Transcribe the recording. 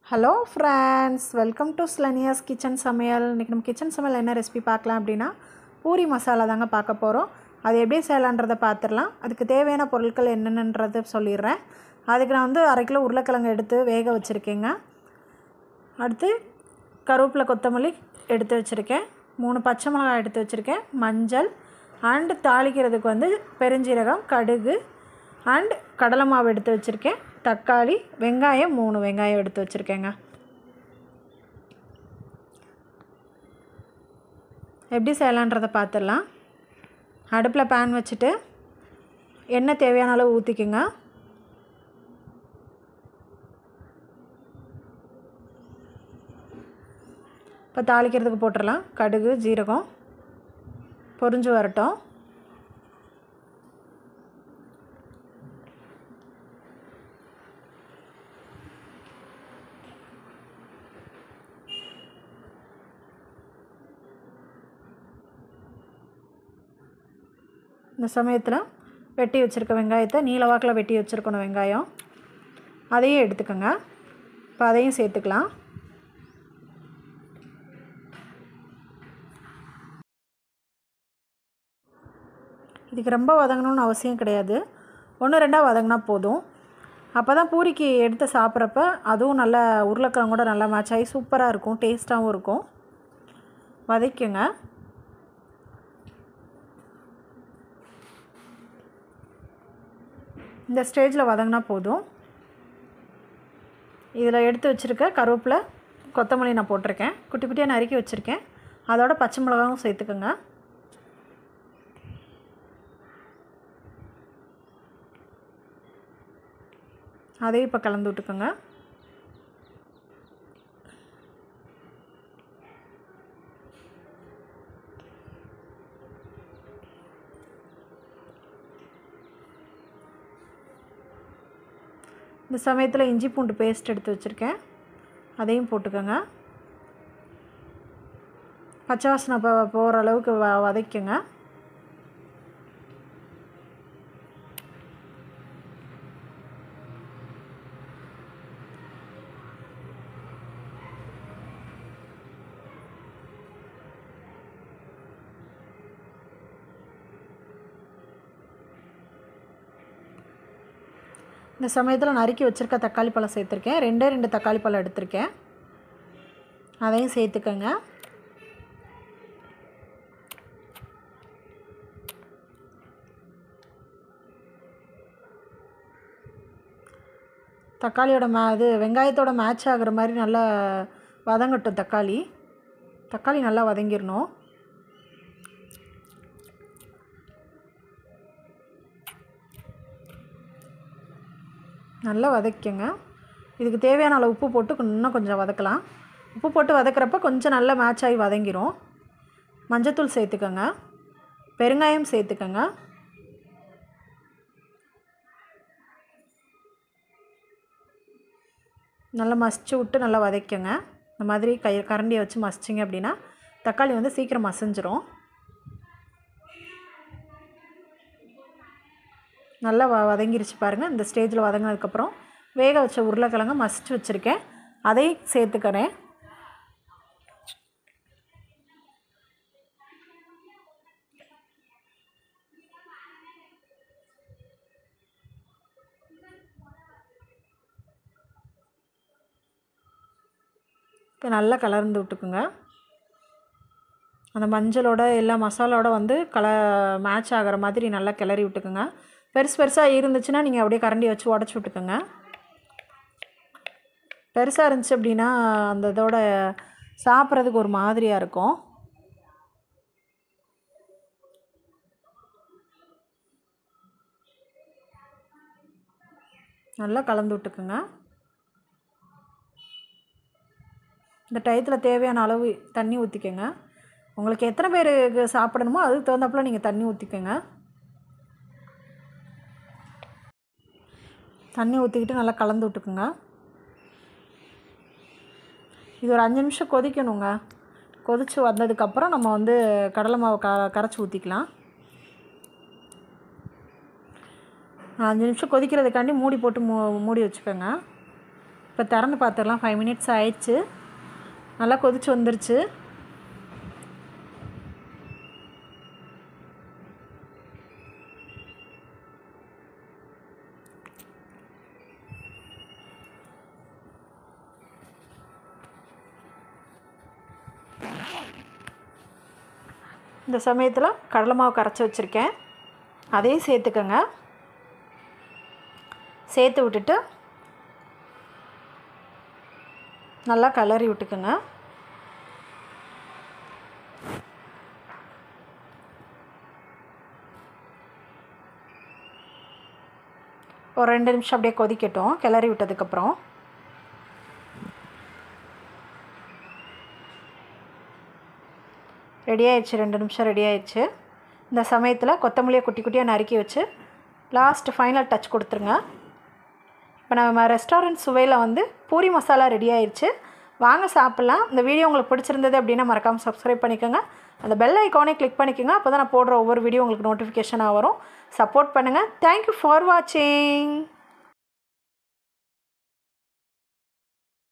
hello friends welcome to ஸ்லனியாஸ் kitchen சமையல் இன்றைக்கி நம்ம கிச்சன் சமையல் என்ன ரெசிபி பார்க்கலாம் அப்படின்னா பூரி மசாலா தாங்க பார்க்க போகிறோம் அது எப்படி செய்யலான்றதை பார்த்துடலாம் அதுக்கு தேவையான பொருட்கள் என்னென்னன்றதை சொல்லிடுறேன் அதுக்கு நான் வந்து அரை கிலோ உருளைக்கிழங்கு எடுத்து வேக வச்சுருக்கேங்க அடுத்து கருவேப்பிலை கொத்தமல்லி எடுத்து வச்சுருக்கேன் மூணு பச்சை மிளகாய் எடுத்து வச்சுருக்கேன் மஞ்சள் அண்டு தாளிக்கிறதுக்கு வந்து பெருஞ்சீரகம் கடுகு அண்ட் கடலை மாவு எடுத்து வச்சுருக்கேன் தக்காளி வெங்காயம் மூணு வெங்காயம் எடுத்து வச்சுருக்கேங்க எப்படி செய்யலான்றதை பார்த்துடலாம் அடுப்பில் பேன் வச்சுட்டு எண்ணெய் தேவையான அளவு ஊற்றிக்குங்க இப்போ தாளிக்கிறதுக்கு போட்டுடலாம் கடுகு ஜீரகம் பொரிஞ்சு வரட்டும் இந்த சமயத்தில் வெட்டி வச்சுருக்க வெங்காயத்தை நீல வாக்கில் வெட்டி வச்சுருக்கணும் வெங்காயம் அதையும் எடுத்துக்கோங்க இப்போ அதையும் சேர்த்துக்கலாம் இதுக்கு ரொம்ப வதங்கணும்னு அவசியம் கிடையாது ஒன்று ரெண்டாக வதங்கினா போதும் அப்போ தான் பூரிக்கு எடுத்து சாப்பிட்றப்ப அதுவும் நல்லா உருளைக்கிழங்கூட நல்லா மேட்ச் ஆகி சூப்பராக இருக்கும் டேஸ்ட்டாகவும் இருக்கும் வதக்கிங்க இந்த ஸ்டேஜில் வதங்கினா போதும் இதில் எடுத்து வச்சுருக்க கருவேப்பிலை கொத்தமல்லி நான் போட்டிருக்கேன் குட்டி குட்டியாக நறுக்கி வச்சுருக்கேன் அதோட பச்சை மிளகாவும் சேர்த்துக்கோங்க அதையும் இப்போ கலந்து விட்டுக்கோங்க இந்த சமயத்தில் இஞ்சி பூண்டு பேஸ்ட் எடுத்து வச்சுருக்கேன் அதையும் போட்டுக்கோங்க பச்சை வாசனை போ போகிற அளவுக்கு வ வதக்குங்க இந்த சமயத்தில் நறுக்கி வச்சுருக்க தக்காளி பழம் சேர்த்துருக்கேன் ரெண்டே ரெண்டு தக்காளி பழம் எடுத்திருக்கேன் அதையும் சேர்த்துக்கோங்க தக்காளியோட மே இது வெங்காயத்தோட மேட்ச் ஆகுற மாதிரி நல்லா வதங்கட்டும் தக்காளி தக்காளி நல்லா வதங்கிடணும் நல்லா வதக்கிங்க இதுக்கு தேவையான அளவு உப்பு போட்டு இன்னும் கொஞ்சம் வதக்கலாம் உப்பு போட்டு வதக்கிறப்ப கொஞ்சம் நல்லா மேட்ச் ஆகி வதங்கிரும் மஞ்சத்தூள் சேர்த்துக்கோங்க பெருங்காயம் சேர்த்துக்கோங்க நல்லா மசிச்சு விட்டு நல்லா வதக்குங்க இந்த மாதிரி கை கரண்டியை வச்சு மசிச்சிங்க அப்படின்னா தக்காளி வந்து சீக்கிரம் மசிஞ்சிரும் நல்லா வ வதங்கிருச்சு பாருங்கள் இந்த ஸ்டேஜில் வதங்கினதுக்கப்புறம் வேக வச்ச உருளைக்கிழங்க மசிச்சு வச்சுருக்கேன் அதையும் சேர்த்துக்கிறேன் இப்போ நல்லா கலர்ந்து விட்டுக்குங்க அந்த மஞ்சளோட எல்லா மசாலாவோட வந்து கல மேட்ச் ஆகிற மாதிரி நல்லா கிளறி விட்டுக்குங்க பெருசு பெருசாக இருந்துச்சுன்னா நீங்கள் அப்படியே கரண்டி வச்சு உடச்சி விட்டுக்குங்க பெருசாக இருந்துச்சு அப்படின்னா அந்த இதோட சாப்பிட்றதுக்கு ஒரு மாதிரியாக இருக்கும் நல்லா கலந்து விட்டுக்குங்க இந்த டயத்தில் தேவையான அளவு தண்ணி ஊற்றிக்கோங்க உங்களுக்கு எத்தனை பேருக்கு சாப்பிடணுமோ அதுக்கு தகுந்தாப்புல நீங்கள் தண்ணி ஊற்றிக்கோங்க தண்ணி ஊற்றிக்கிட்டு நல்லா கலந்து விட்டுக்குங்க இது ஒரு அஞ்சு நிமிஷம் கொதிக்கணுங்க கொதித்து வந்ததுக்கப்புறம் நம்ம வந்து கடலை மாவு க கரைச்சி ஊற்றிக்கலாம் அஞ்சு நிமிஷம் கொதிக்கிறதுக்காண்டி மூடி போட்டு மூ மூடி வச்சுக்கோங்க இப்போ இப்போ திறந்து பார்த்துடலாம் ஃபைவ் மினிட்ஸ் ஆயிடுச்சு நல்லா கொதிச்சு வந்துருச்சு இந்த சமயத்தில் கடலை மாவு கரைச்சி வச்சுருக்கேன் அதையும் சேர்த்துக்கோங்க சேர்த்து விட்டுட்டு நல்லா கலரி விட்டுக்குங்க ஒரு ரெண்டு நிமிஷம் அப்படியே கொதிக்கட்டும் கிளறி விட்டதுக்கப்புறம் ரெடி ஆயிடுச்சு ரெண்டு நிமிஷம் ரெடி ஆயிடுச்சு இந்த சமயத்தில் கொத்தமல்லியை குட்டி குட்டியாக நறுக்கி வச்சு லாஸ்ட் ஃபைனல் டச் கொடுத்துருங்க இப்போ நம்ம ரெஸ்டாரண்ட் சுவையில் வந்து பூரி மசாலா ரெடி ஆயிடுச்சு வாங்க சாப்பிட்லாம் இந்த வீடியோ உங்களுக்கு பிடிச்சிருந்தது அப்படின்னா மறக்காமல் சப்ஸ்கிரைப் பண்ணிக்கோங்க அந்த பெல் ஐக்கானே கிளிக் பண்ணிக்கோங்க அப்போ தான் நான் போடுற ஒவ்வொரு வீடியோ உங்களுக்கு நோட்டிஃபிகேஷனாக வரும் சப்போர்ட் பண்ணுங்கள் தேங்க்யூ ஃபார் வாட்சிங்